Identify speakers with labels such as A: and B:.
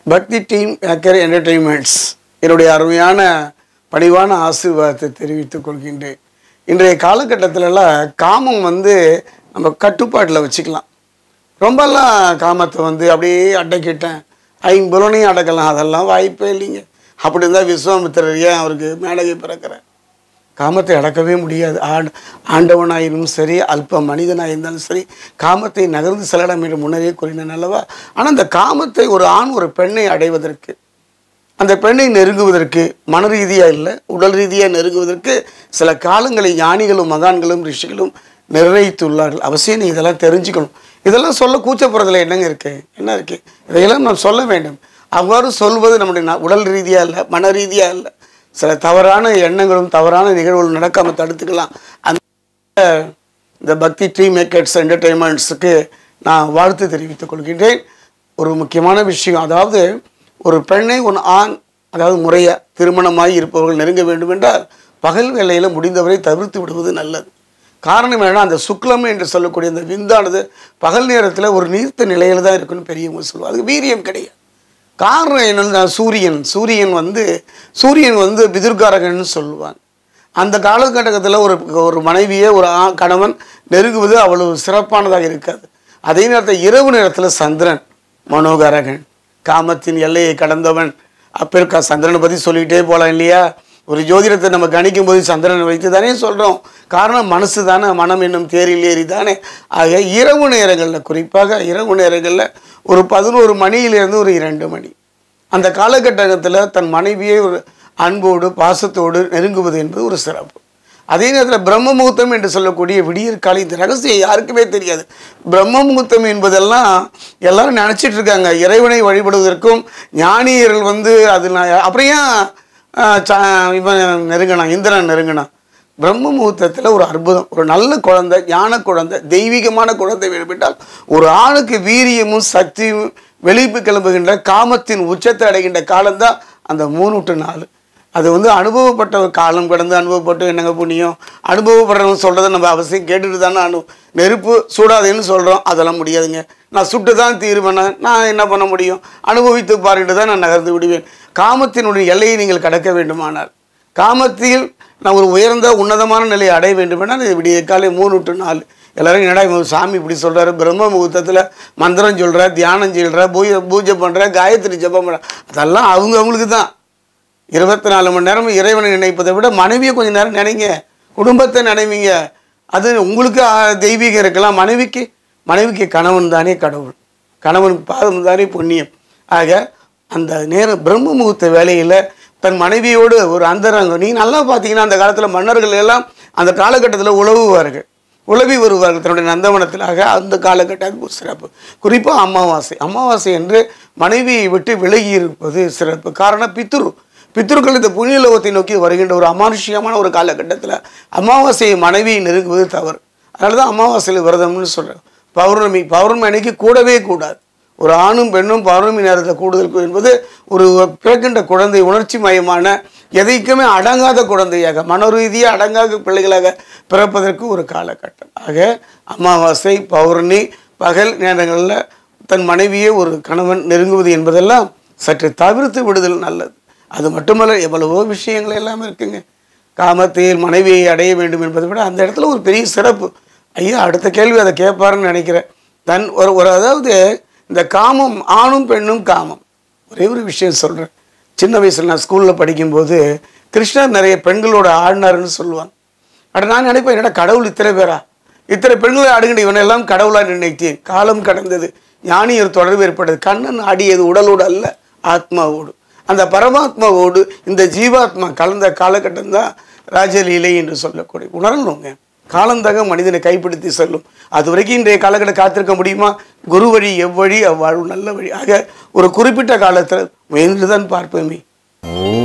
A: பக்தி team acre entertainments என்னுடைய அருமையான பணிவான ஆசீர்வாதத்தை தெரிவித்துக் கொள்கின்றேன் இன்றைய காலகட்டத்திலலாம் காமம் வந்து நம்ம கட்டுப்பாட்டில் வச்சுக்கலாம் ரொம்பலாம் காமத்தை வந்து அப்படியே அடக்கிட்டேன் ஐம்புலனையும் அடக்கலாம் அதெல்லாம் வாய்ப்பே இல்லைங்க அப்படி இருந்தால் விஸ்வாமித்திரர் ஏன் அவருக்கு மேடகை பிறக்கிறார் காமத்தை அடக்கவே முடியாது ஆண் ஆண்டவனாயினும் சரி அல்ப மனிதனாக இருந்தாலும் சரி காமத்தை நகர்ந்து செல்லலாம் என்று முன்னரே கூறினேன் அல்லவா ஆனால் அந்த காமத்தை ஒரு ஆண் ஒரு பெண்ணை அடைவதற்கு அந்த பெண்ணை நெருங்குவதற்கு மன ரீதியாக இல்லை உடல் ரீதியாக நெருங்குவதற்கு சில காலங்களை ஞானிகளும் மகான்களும் ரிஷிகளும் நிர்ணயித்துள்ளார்கள் அவசியம் நீ இதெல்லாம் தெரிஞ்சுக்கணும் இதெல்லாம் சொல்ல கூச்சப்படுறதுல என்னங்க இருக்கு என்ன இருக்கு இதையெல்லாம் நான் சொல்ல வேண்டும் அவ்வாறு சொல்வது நம்முடைய ந- உடல் ரீதியாக இல்லை மன ரீதியாக இல்லை சில தவறான எண்ணங்களும் தவறான நிகழ்வுகளும் நடக்காமல் தடுத்துக்கலாம் அந்த இந்த பக்தி ட்ரீ மேக்கர்ஸ் என்டர்டெயின்மெண்ட்ஸுக்கு நான் வாழ்த்து தெரிவித்துக் கொள்கின்றேன் ஒரு முக்கியமான விஷயம் அதாவது ஒரு பெண்ணை ஒரு ஆண் அதாவது முறையாக திருமணமாகி இருப்பவர்கள் நெருங்க வேண்டும் என்றால் பகல் வேளையில் முடிந்தவரை தவிர்த்து விடுவது நல்லது காரணம் என்னன்னா அந்த சுக்லம் என்று சொல்லக்கூடிய அந்த விந்தானது பகல் நேரத்தில் ஒரு நீர்த்த நிலையில் தான் இருக்குன்னு பெரியவங்க சொல்லுவாங்க அதுக்கு வீரியம் கிடையாது காரணம் என்னன்னா சூரியன் சூரியன் வந்து சூரியன் வந்து பிதிர்காரகன்னு சொல்லுவாங்க அந்த காலகட்டத்தில் ஒரு ஒரு மனைவியை ஒரு ஆ- கணவன் நெருங்குவது அவ்வளவு சிறப்பானதாக இருக்காது அதே நேரத்தில் இரவு நேரத்தில் சந்திரன் மனோகரகன் காமத்தின் எல்லையை கடந்தவன் அப்போ இருக்கா சந்திரனை பற்றி சொல்லிக்கிட்டே போகலாம் இல்லையா ஒரு ஜோதிடத்தை நம்ம கணிக்கும் போது சந்திரனை வைத்து தானே சொல்கிறோம் காரணம் மனசு தானே மனம் என்னும் தேரில் ஏறி தானே ஆக இரவு நேரங்களில் குறிப்பாக இரவு நேரங்களில் ஒரு பதினோரு மணியிலிருந்து ஒரு இரண்டு மணி அந்த காலகட்டத்தில் தன் மனைவியை ஒரு அன்போடு பாசத்தோடு நெருங்குவது என்பது ஒரு சிறப்பு அதே நேரத்தில் பிரம்ம முகூர்த்தம் என்று சொல்லக்கூடிய விடியற் காலை இந்த ரகசியம் யாருக்குமே தெரியாது பிரம்ம முகூர்த்தம் என்பதெல்லாம் எல்லாரும் நினச்சிட்டு இருக்காங்க இறைவனை வழிபடுவதற்கும் ஞானியர்கள் வந்து அது நான் அப்புறம் ஏன் ஆஹ், ச- இவன் நெருங்கினான் இந்திரன் நெருங்கினான் பிரம்ம முகூர்த்தத்தில் ஒரு அற்புதம் ஒரு நல்ல குழந்தை ஞான குழந்தை தெய்வீகமான குழந்தை வெளிப்பட்டால் ஒரு ஆணுக்கு வீரியமும் சக்தியும் வெளிப்பு கிளம்புகின்ற காமத்தின் உச்சத்தை அடைகின்ற காலம்தான் அந்த மூணு டு நாலு அது வந்து அனுபவப்பட்ட ஒரு காலம் கடந்து அனுபவப்பட்டு என்னங்க புண்ணியம் அனுபவப்படுறவங்க சொல்கிறத நம்ம அவசியம் கேட்டுட்டு தானே அனு நெருப்பு சூடாதுன்னு சொல்கிறோம் அதெல்லாம் முடியாதுங்க நான் சுட்டு தான் தீருவேன் நான் என்ன பண்ண முடியும் அனுபவித்து பாருட்டு தான் நான் நகர்ந்து விடுவேன் காமத்தினுடைய எல்லையை நீங்கள் கடக்க வேண்டுமானால் காமத்தில் நான் ஒரு உயர்ந்த உன்னதமான நிலையை அடைய வேண்டுமென்றால் இது விடிய காலை மூணு டு நாலு எல்லாரும் என்னடா இவன் சாமி இப்படி சொல்கிறாரு பிரம்ம முகூர்த்தத்தில் மந்திரம் சொல்கிற தியானம் செய்கிற பூஜை பூஜை பண்ணுற காயத்ரி ஜெபம் பண்ணுற அதெல்லாம் அவங்க அவங்களுக்கு தான் இருபத்தி நாலு மணி நேரம் இறைவனை நினைப்பதை விட மனைவியை கொஞ்சம் நேரம் நினைங்க குடும்பத்தை நினைவீங்க அது உங்களுக்கு ஆ, தெய்வீகம் இருக்கலாம் மனைவிக்கு மனைவிக்கு கணவன் தானே கடவுள் கணவனுக்கு பாதம் தானே புண்ணியம் ஆக அந்த நேரம் பிரம்ம முகூர்த்த வேலையில் தன் மனைவியோடு ஒரு அந்தரங்கம் நீ நல்லா பார்த்தீங்கன்னா அந்த காலத்தில் மன்னர்கள் எல்லாம் அந்த காலகட்டத்தில் உழவுவார்கள் உழவி வருவார்கள் தன்னுடைய நந்தவனத்திலாக அந்த காலகட்டத்துக்கு ஒரு சிறப்பு குறிப்பாக அமாவாசை அமாவாசை என்று மனைவியை விட்டு விலகி இருப்பது சிறப்பு காரணம் பித்ரு பித்ருக்கள் இந்த புண்ணிய லோகத்தை நோக்கி வருகின்ற ஒரு அமானுஷ்யமான ஒரு காலகட்டத்தில் அமாவாசையை மனைவியை நெருங்குவது தவறு அதனால தான் அமாவாசையில் விரதம்னு சொல்கிறேன் பௌர்ணமி பௌர்ணமி அன்னைக்கு கூடவே கூடாது ஒரு ஆணும் பெண்ணும் பௌர்ணமி நேரத்தில் கூடுதல் என்பது ஒரு பிறக்கின்ற குழந்தை உணர்ச்சி மயமான எதைக்குமே அடங்காத குழந்தையாக மனோரீதியாக அடங்காத பிள்ளைகளாக பிறப்பதற்கு ஒரு காலகட்டம் ஆக அமாவாசை பௌர்ணமி பகல் நேரங்களில் தன் மனைவியை ஒரு கணவன் நெருங்குவது என்பதெல்லாம் சற்று தவிர்த்து விடுதல் நல்லது அது மட்டுமல்ல எவ்வளவோ விஷயங்கள் எல்லாம் இருக்குங்க காமத்தில் மனைவியை அடைய வேண்டும் என்பதை விட அந்த இடத்துல ஒரு பெரிய சிறப்பு ஐயா அடுத்த கேள்வி அதை கேட்பாருன்னு நினைக்கிறேன் தன் ஒரு ஒரு அதாவது இந்த காமம் ஆணும் பெண்ணும் காமம் ஒரே ஒரு விஷயம் சொல்கிறேன் சின்ன வயசில் நான் ஸ்கூலில் படிக்கும்போது கிருஷ்ணர் நிறைய பெண்களோட ஆடினாருன்னு சொல்லுவாங்க அட நான் நினைப்பேன் என்னடா கடவுள் இத்தனை பேரா இத்தனை பெண்களை ஆடுகின்ற இவனெல்லாம் கடவுளாக நினைத்தேன் காலம் கடந்தது ஞானியர் தொடர்பு ஏற்பட்டது கண்ணன் ஆடியது உடலோடு அல்ல ஆத்மாவோடு அந்த பரமாத்மாவோடு இந்த ஜீவாத்மா கலந்த காலகட்டம் தான் ராஜலீலை என்று சொல்லக்கூடிய உணரணுங்க காலந்தக மனிதனை கைப்பிடித்து செல்லும் அது வரைக்கும் இன்றைய காலகட்டம் காத்திருக்க முடியுமா குரு வழி எவ்வழி அவ்வாழ்வு நல்ல வழி ஆக ஒரு குறிப்பிட்ட காலத்தில் முயன்று தான் பார்ப்போமே
B: ஓம்